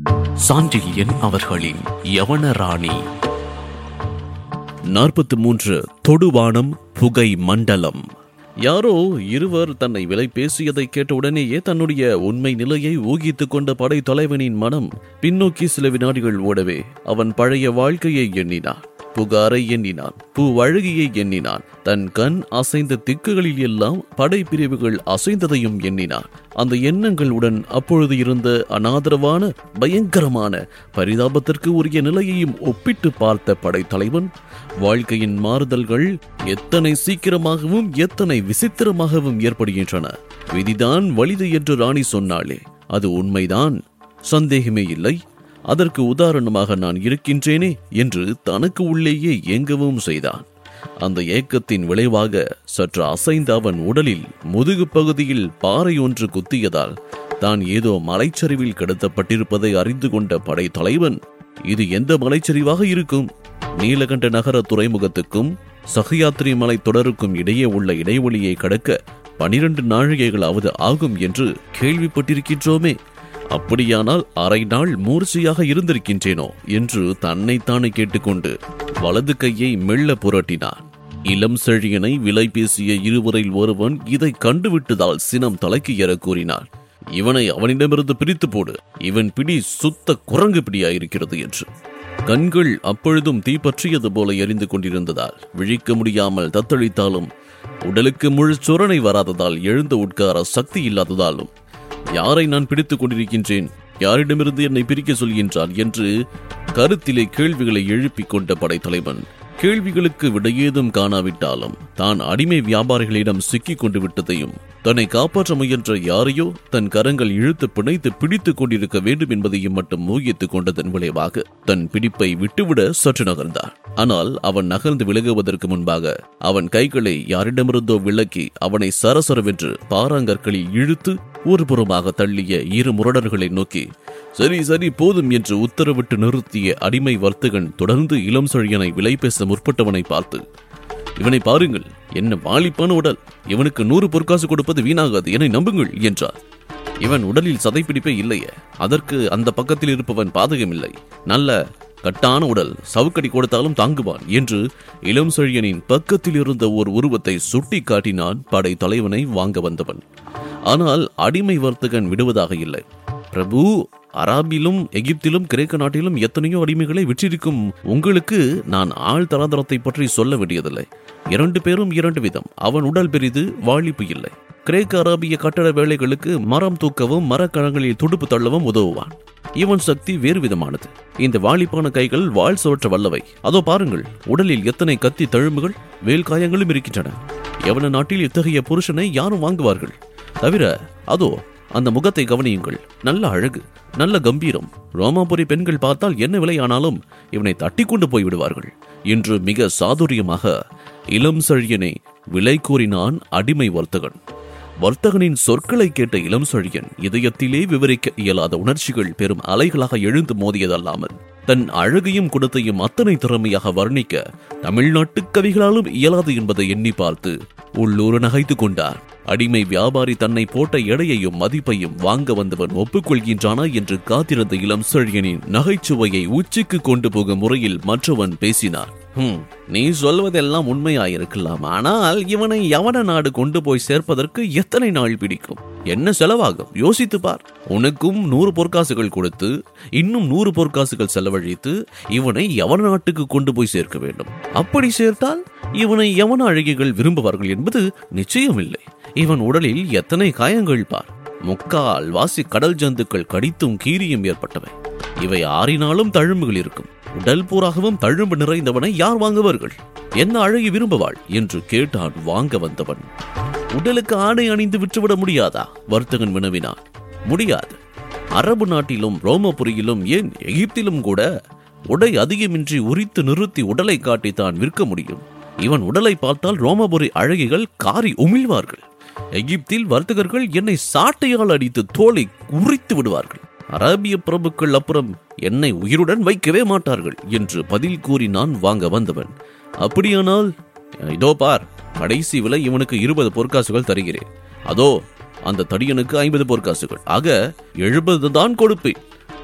சாண்டில்யன் அவர்களின் யவன ராணி நாற்பத்தி மூன்று தொடுவானம் புகை மண்டலம் யாரோ இருவர் தன்னை விலை பேசியதை கேட்ட உடனேயே தன்னுடைய உண்மை நிலையை ஊகித்துக் கொண்ட படை தலைவனின் மனம் பின்னோக்கி சில வினாடிகள் ஓடவே அவன் பழைய வாழ்க்கையை எண்ணினான் புகாரை எண்ணினான் பூவழகியை எண்ணினான் தன் கண் அசைந்த திக்குகளில் எல்லாம் படைப்பிரிவுகள் அசைந்ததையும் எண்ணினான் அந்த எண்ணங்களுடன் அப்பொழுது இருந்த அனாதரவான பயங்கரமான பரிதாபத்திற்கு உரிய நிலையையும் ஒப்பிட்டு பார்த்த படைத்தலைவன் வாழ்க்கையின் மாறுதல்கள் எத்தனை சீக்கிரமாகவும் எத்தனை விசித்திரமாகவும் ஏற்படுகின்றன விதிதான் வலிது என்று ராணி சொன்னாளே அது உண்மைதான் சந்தேகமே இல்லை அதற்கு உதாரணமாக நான் இருக்கின்றேனே என்று தனக்கு உள்ளேயே ஏங்கவும் செய்தான் அந்த ஏக்கத்தின் விளைவாக சற்று அசைந்த அவன் உடலில் முதுகு பகுதியில் பாறை ஒன்று குத்தியதால் தான் ஏதோ மலைச்சரிவில் கிடத்தப்பட்டிருப்பதை அறிந்து கொண்ட படைத்தலைவன் இது எந்த மலைச்சரிவாக இருக்கும் நீலகண்ட நகர துறைமுகத்துக்கும் சகயாத்ரி மலை தொடருக்கும் இடையே உள்ள இடைவெளியை கடக்க பனிரெண்டு நாழிகைகளாவது ஆகும் என்று கேள்விப்பட்டிருக்கின்றோமே அப்படியானால் அரை நாள் மூர்ச்சையாக இருந்திருக்கின்றேனோ என்று தன்னைத்தானே கேட்டுக்கொண்டு வலது கையை மெல்ல புரட்டினான் இளம் செழியனை விலை பேசிய இருவரில் ஒருவன் இதை கண்டுவிட்டதால் சினம் தலைக்கு ஏற கூறினான் இவனை அவனிடமிருந்து பிரித்து போடு இவன் பிடி சுத்த குரங்கு பிடியாயிருக்கிறது என்று கண்கள் அப்பொழுதும் தீப்பற்றியது போல எரிந்து கொண்டிருந்ததால் விழிக்க முடியாமல் தத்தளித்தாலும் உடலுக்கு முழு சுரணை வராததால் எழுந்து உட்கார சக்தி இல்லாததாலும் யாரை நான் பிடித்துக் கொண்டிருக்கின்றேன் யாரிடமிருந்து என்னை பிரிக்க சொல்கின்றான் என்று கருத்திலே கேள்விகளை எழுப்பிக் கொண்ட படைத்தலைவன் கேள்விகளுக்கு விடையேதும் காணாவிட்டாலும் தான் அடிமை வியாபாரிகளிடம் சிக்கிக் கொண்டு விட்டதையும் தன்னை காப்பாற்ற முயன்ற யாரையோ தன் கரங்கள் இழுத்து பிணைத்து பிடித்துக் கொண்டிருக்க வேண்டும் என்பதையும் மட்டும் ஊகித்துக் கொண்டதன் விளைவாக தன் பிடிப்பை விட்டுவிட சற்று நகர்ந்தான் ஆனால் அவன் நகர்ந்து விலகுவதற்கு முன்பாக அவன் கைகளை யாரிடமிருந்தோ விலக்கி அவனை சரசரவென்று பாறாங்கற்களில் இழுத்து ஒரு புறமாக தள்ளிய இரு முரடர்களை நோக்கி சரி சரி போதும் என்று உத்தரவிட்டு நிறுத்திய அடிமை வர்த்தகன் தொடர்ந்து இளம் செழியனை விலை பேச முற்பட்டவனை பார்த்து இவனை பாருங்கள் என்ன வாலிப்பான உடல் இவனுக்கு நூறு பொற்காசு கொடுப்பது வீணாகாது என்னை நம்புங்கள் என்றார் இவன் உடலில் சதைப்பிடிப்பே இல்லையே அதற்கு அந்த பக்கத்தில் இருப்பவன் பாதகமில்லை நல்ல கட்டான உடல் சவுக்கடி கொடுத்தாலும் தாங்குவான் என்று இளம் செழியனின் பக்கத்தில் இருந்த ஒரு உருவத்தை சுட்டி காட்டினான் படை தலைவனை வாங்க வந்தவன் ஆனால் அடிமை வர்த்தகன் விடுவதாக இல்லை பிரபு அராபிலும் எகிப்திலும் கிரேக்க நாட்டிலும் எத்தனையோ அடிமைகளை விற்றிருக்கும் உங்களுக்கு நான் ஆள் தராதரத்தை பற்றி சொல்ல வேண்டியதில்லை இரண்டு பேரும் இரண்டு விதம் அவன் உடல் பெரிது வாழிப்பு இல்லை கிரேக்க அராபிய கட்டட வேலைகளுக்கு மரம் தூக்கவும் மரக்கணங்களில் துடுப்பு தள்ளவும் உதவுவான் இவன் சக்தி வேறு விதமானது இந்த வாலிப்பான கைகள் வாழ் சுவற்ற வல்லவை அதோ பாருங்கள் உடலில் எத்தனை கத்தி தழும்புகள் வேல் காயங்களும் இருக்கின்றன எவன நாட்டில் இத்தகைய புருஷனை யாரும் வாங்குவார்கள் தவிர அதோ அந்த முகத்தை கவனியுங்கள் நல்ல அழகு நல்ல கம்பீரம் ரோமாபுரி பெண்கள் பார்த்தால் என்ன விலையானாலும் இவனை தட்டி கொண்டு போய் விடுவார்கள் என்று மிக சாதுரியமாக இளம் செழியனை விலை கூறினான் அடிமை வர்த்தகன் வர்த்தகனின் சொற்களை கேட்ட இளம் செழியன் இதயத்திலே விவரிக்க இயலாத உணர்ச்சிகள் பெரும் அலைகளாக எழுந்து மோதியதல்லாமல் தன் அழகையும் குணத்தையும் அத்தனை திறமையாக வர்ணிக்க தமிழ்நாட்டு கவிகளாலும் இயலாது என்பதை எண்ணி பார்த்து உள்ளூர நகைத்துக் கொண்டார் அடிமை வியாபாரி தன்னை போட்ட எடையையும் மதிப்பையும் வாங்க வந்தவன் ஒப்புக்கொள்கின்றானா என்று காத்திருந்த இளம் செழியனின் நகைச்சுவையை உச்சிக்கு கொண்டு போகும் முறையில் மற்றவன் பேசினார் "ஹும், நீ சொல்வதெல்லாம் உண்மையாயிருக்கலாம் ஆனால் இவனை யவன நாடு கொண்டு போய் சேர்ப்பதற்கு எத்தனை நாள் பிடிக்கும் என்ன செலவாகும் யோசித்து பார் உனக்கும் நூறு பொற்காசுகள் கொடுத்து இன்னும் நூறு பொற்காசுகள் செலவழித்து இவனை யவன நாட்டுக்கு கொண்டு போய் சேர்க்க வேண்டும் அப்படி சேர்த்தால் இவனை யவன அழகிகள் விரும்புவார்கள் என்பது நிச்சயமில்லை இவன் உடலில் எத்தனை காயங்கள் பார் முக்கால் வாசி கடல் ஜந்துக்கள் கடித்தும் கீரியும் ஏற்பட்டவை இவை ஆறினாலும் தழும்புகள் இருக்கும் உடல் பூராகவும் தழும்பு நிறைந்தவனை யார் வாங்குவார்கள் என்ன அழகி விரும்புவாள் என்று கேட்டான் வாங்க வந்தவன் உடலுக்கு ஆடை அணிந்து விற்றுவிட முடியாதா வர்த்தகன் வினவினான் முடியாது அரபு நாட்டிலும் ரோமபுரியிலும் ஏன் எகிப்திலும் கூட உடை அதிகமின்றி உரித்து நிறுத்தி உடலை காட்டி தான் விற்க முடியும் இவன் உடலை பார்த்தால் ரோமபுரி அழகிகள் காரி உமிழ்வார்கள் எகிப்தில் வர்த்தகர்கள் என்னை சாட்டையால் அடித்து தோலை உரித்து விடுவார்கள் அரேபிய பிரபுக்கள் அப்புறம் என்னை உயிருடன் வைக்கவே மாட்டார்கள் என்று பதில் கூறி நான் வாங்க வந்தவன் அப்படியானால் இதோ பார் கடைசி விலை இவனுக்கு இருபது பொற்காசுகள் தருகிறேன் அதோ அந்த தடியனுக்கு ஐம்பது பொற்காசுகள் ஆக எழுபது தான் கொடுப்பேன்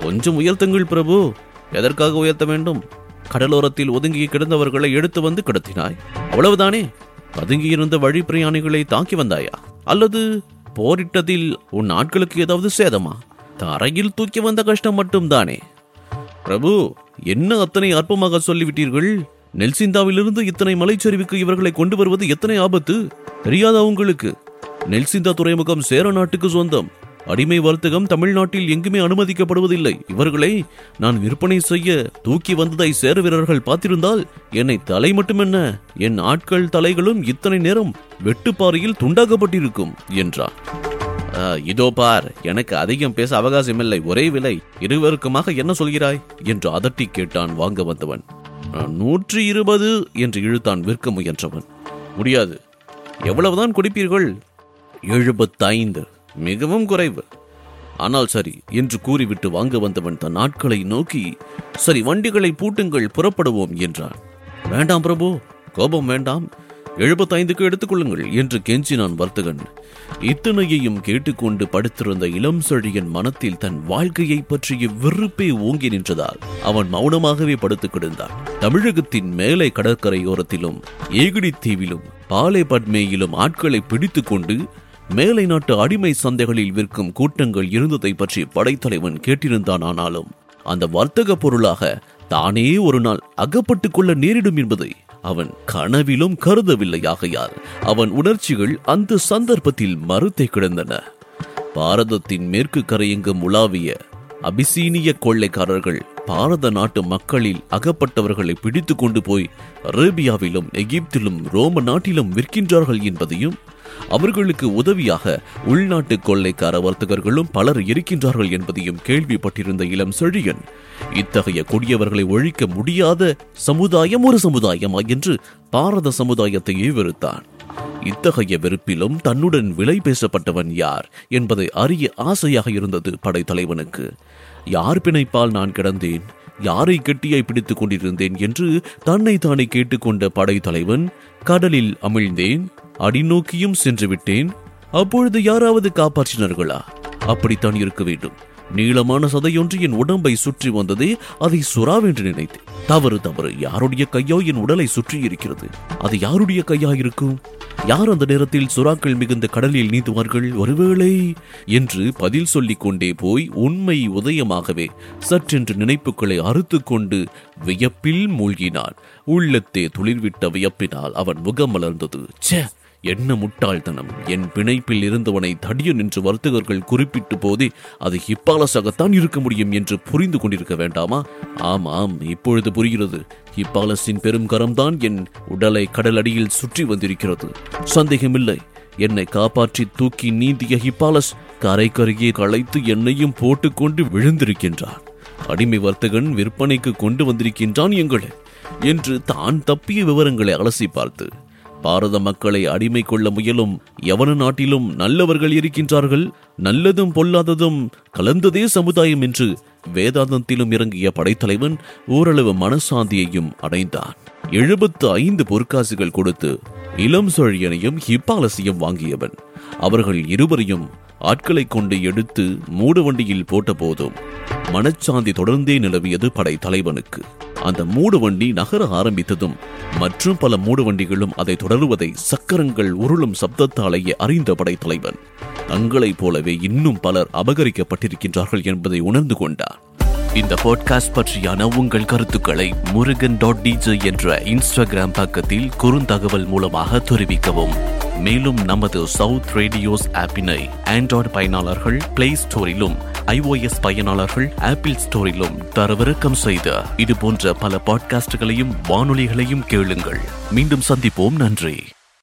கொஞ்சம் உயர்த்துங்கள் பிரபு எதற்காக உயர்த்த வேண்டும் கடலோரத்தில் ஒதுங்கி கிடந்தவர்களை எடுத்து வந்து கிடத்தினாய் அவ்வளவுதானே பதுங்கியிருந்த வழி பிரயாணிகளை தாக்கி வந்தாயா அல்லது போரிட்டதில் உன் ஆட்களுக்கு ஏதாவது சேதமா தரையில் தூக்கி வந்த கஷ்டம் மட்டும்தானே பிரபு என்ன அத்தனை அற்பமாக சொல்லிவிட்டீர்கள் நெல்சிந்தாவிலிருந்து இத்தனை மலைச்சரிவுக்கு இவர்களை கொண்டு வருவது எத்தனை ஆபத்து தெரியாதா உங்களுக்கு நெல்சிந்தா துறைமுகம் சேர நாட்டுக்கு சொந்தம் அடிமை வர்த்தகம் தமிழ்நாட்டில் எங்குமே அனுமதிக்கப்படுவதில்லை இவர்களை நான் விற்பனை செய்ய தூக்கி வந்ததை சேர வீரர்கள் பார்த்திருந்தால் என்னை தலை மட்டுமென்ன என் ஆட்கள் தலைகளும் இத்தனை நேரம் வெட்டுப்பாறையில் துண்டாக்கப்பட்டிருக்கும் என்றார் "ஆ, இதோ பார் எனக்கு அதிகம் பேச அவகாசமில்லை ஒரே விலை இருவருக்குமாக என்ன சொல்கிறாய் என்று அதட்டி கேட்டான் வாங்க வந்தவன் "ஆ, நூற்றி இருபது என்று இழுத்தான் விற்க முயன்றவன் முடியாது எவ்வளவுதான் குடிப்பீர்கள் எழுபத்தைந்து மிகவும் குறைவு ஆனால் சரி என்று கூறிவிட்டு வாங்க வந்தவன் தன் ஆட்களை நோக்கி சரி வண்டிகளை பூட்டுங்கள் புறப்படுவோம் என்றான் வேண்டாம் பிரபு கோபம் வேண்டாம் எழுபத்தைந்துக்கு எடுத்துக்கொள்ளுங்கள் என்று கெஞ்சினான் வர்த்தகன் இத்தனையையும் கேட்டுக்கொண்டு படுத்திருந்த இளம் செழியன் மனத்தில் தன் வாழ்க்கையை பற்றிய வெறுப்பே ஓங்கி நின்றதால் அவன் மௌனமாகவே படுத்துக் கிடந்தான் தமிழகத்தின் மேலை கடற்கரையோரத்திலும் ஏகிடி தீவிலும் பாலைபட்மேயிலும் ஆட்களை பிடித்துக் கொண்டு மேலை நாட்டு அடிமை சந்தைகளில் விற்கும் கூட்டங்கள் இருந்ததை பற்றி படைத்தலைவன் கேட்டிருந்தான் ஆனாலும் அந்த வர்த்தக பொருளாக தானே ஒரு நாள் அகப்பட்டுக் கொள்ள நேரிடும் என்பதை அவன் கனவிலும் கருதவில்லை ஆகையால் அவன் உணர்ச்சிகள் அந்த சந்தர்ப்பத்தில் மறுத்தே கிடந்தன பாரதத்தின் மேற்கு கரையெங்கும் உலாவிய அபிசீனிய கொள்ளைக்காரர்கள் பாரத நாட்டு மக்களில் அகப்பட்டவர்களை பிடித்து கொண்டு போய் அரேபியாவிலும் எகிப்திலும் ரோம நாட்டிலும் விற்கின்றார்கள் என்பதையும் அவர்களுக்கு உதவியாக உள்நாட்டு கொள்ளைக்கார வர்த்தகர்களும் பலர் இருக்கின்றார்கள் என்பதையும் கேள்விப்பட்டிருந்த இளம் செழியன் இத்தகைய கொடியவர்களை ஒழிக்க முடியாத சமுதாயம் ஒரு சமுதாயமா என்று பாரத சமுதாயத்தையே வெறுத்தான் இத்தகைய வெறுப்பிலும் தன்னுடன் விலை பேசப்பட்டவன் யார் என்பதை அறிய ஆசையாக இருந்தது படைத்தலைவனுக்கு யார் பிணைப்பால் நான் கிடந்தேன் யாரை கெட்டியாய் பிடித்துக் கொண்டிருந்தேன் என்று தன்னை தானே கேட்டுக்கொண்ட படைத்தலைவன் கடலில் அமிழ்ந்தேன் அடிநோக்கியும் சென்று விட்டேன் அப்பொழுது யாராவது காப்பாற்றினார்களா அப்படித்தான் இருக்க வேண்டும் நீளமான சதையொன்று என் உடம்பை சுற்றி வந்ததே அதை சுறாவென்று நினைத்தேன் தவறு தவறு யாருடைய கையோ என் உடலை சுற்றி இருக்கிறது அது யாருடைய கையா இருக்கும் யார் அந்த நேரத்தில் சுறாக்கள் மிகுந்த கடலில் நீந்துவார்கள் ஒருவேளை என்று பதில் சொல்லிக் கொண்டே போய் உண்மை உதயமாகவே சற்றென்று நினைப்புகளை அறுத்துக் கொண்டு வியப்பில் மூழ்கினான் உள்ளத்தே துளிர்விட்ட வியப்பினால் அவன் முகம் மலர்ந்தது ச்சே என்ன முட்டாள்தனம் என் பிணைப்பில் இருந்தவனை தடியன் என்று வர்த்தகர்கள் குறிப்பிட்டு போதே அது ஹிப்பாலஸாகத்தான் இருக்க முடியும் என்று புரிந்து கொண்டிருக்க வேண்டாமா ஆமாம் இப்பொழுது புரிகிறது ஹிப்பாலஸின் பெரும் கரம்தான் என் உடலை கடலடியில் சுற்றி வந்திருக்கிறது சந்தேகமில்லை என்னை காப்பாற்றி தூக்கி நீந்திய ஹிப்பாலஸ் கரைக்கருகே களைத்து என்னையும் போட்டுக்கொண்டு விழுந்திருக்கின்றான் அடிமை வர்த்தகன் விற்பனைக்கு கொண்டு வந்திருக்கின்றான் எங்களை என்று தான் தப்பிய விவரங்களை அலசி பார்த்து பாரத மக்களை அடிமை கொள்ள முயலும் எவன நாட்டிலும் நல்லவர்கள் இருக்கின்றார்கள் நல்லதும் பொல்லாததும் கலந்ததே சமுதாயம் என்று வேதாந்தத்திலும் இறங்கிய படைத்தலைவன் ஓரளவு மனசாந்தியையும் அடைந்தான் எழுபத்து ஐந்து பொற்காசுகள் கொடுத்து இளம் சொழியனையும் ஹிப்பாலசியும் வாங்கியவன் அவர்கள் இருவரையும் ஆட்களைக் கொண்டு எடுத்து மூடு வண்டியில் போட்ட போதும் மனச்சாந்தி தொடர்ந்தே நிலவியது படை தலைவனுக்கு அந்த மூடு வண்டி நகர ஆரம்பித்ததும் மற்றும் பல மூடு வண்டிகளும் அதை தொடருவதை சக்கரங்கள் உருளும் சப்தத்தாலேயே அறிந்த படை தலைவன் தங்களைப் போலவே இன்னும் பலர் அபகரிக்கப்பட்டிருக்கின்றார்கள் என்பதை உணர்ந்து கொண்டார் இந்த பாட்காஸ்ட் பற்றியான உங்கள் கருத்துக்களை முருகன் டாட் டிஜே என்ற இன்ஸ்டாகிராம் பக்கத்தில் குறுந்தகவல் மூலமாக தெரிவிக்கவும் மேலும் நமது சவுத் ரேடியோஸ் ஆப்பினை ஆண்ட்ராய்டு பயனாளர்கள் பிளே ஸ்டோரிலும் iOS பயனாளர்கள் ஆப்பிள் ஸ்டோரிலும் தரவிறக்கம் செய்த இது போன்ற பல பாட்காஸ்டுகளையும் வானொலிகளையும் கேளுங்கள் மீண்டும் சந்திப்போம் நன்றி